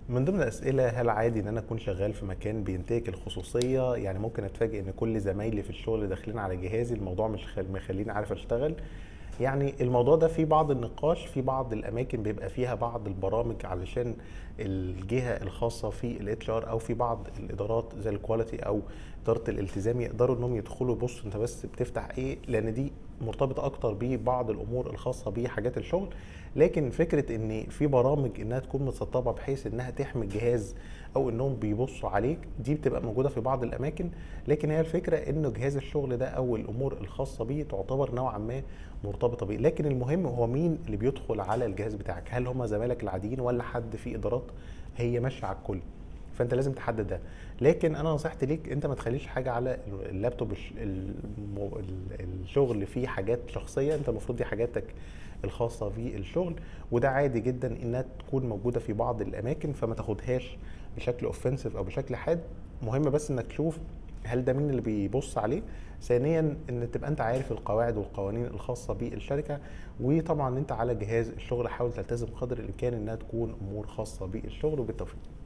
من ضمن الاسئله هل عادي ان انا اكون شغال في مكان بينتهك الخصوصيه يعني ممكن اتفاجئ ان كل زمايلي في الشغل داخلين على جهازي الموضوع مش خل- مخليني عارف اشتغل يعني الموضوع ده فيه بعض النقاش في بعض الاماكن بيبقى فيها بعض البرامج علشان الجهه الخاصه في الاتش ار او في بعض الادارات زي الكواليتي او اداره الالتزام يقدروا انهم يدخلوا بص انت بس بتفتح ايه لان دي مرتبطه اكتر ببعض الامور الخاصه بحاجات الشغل لكن فكره ان في برامج انها تكون متسطبه بحيث انها تحمي الجهاز او انهم بيبصوا عليك دي بتبقى موجوده في بعض الاماكن لكن هي الفكره انه جهاز الشغل ده او الامور الخاصه بيه تعتبر نوعا ما مرتبطه بيه لكن المهم هو مين اللي بيدخل على الجهاز بتاعك هل هم زمايلك العاديين ولا حد في ادارات هي ماشيه على الكل فانت لازم تحدد ده لكن انا نصيحتي ليك انت ما تخليش حاجه على اللابتوب الش- الم- ال- الشغل فيه حاجات شخصيه انت المفروض دي حاجاتك الخاصه بالشغل وده عادي جدا انها تكون موجوده في بعض الاماكن فما تاخدهاش بشكل اوفنسيف او بشكل حاد مهم بس انك تشوف هل ده مين اللي بيبص عليه ثانيا ان تبقى انت عارف القواعد والقوانين الخاصه بالشركه وطبعا انت على جهاز الشغل حاول تلتزم قدر الامكان انها تكون امور خاصه بالشغل وبالتوفيق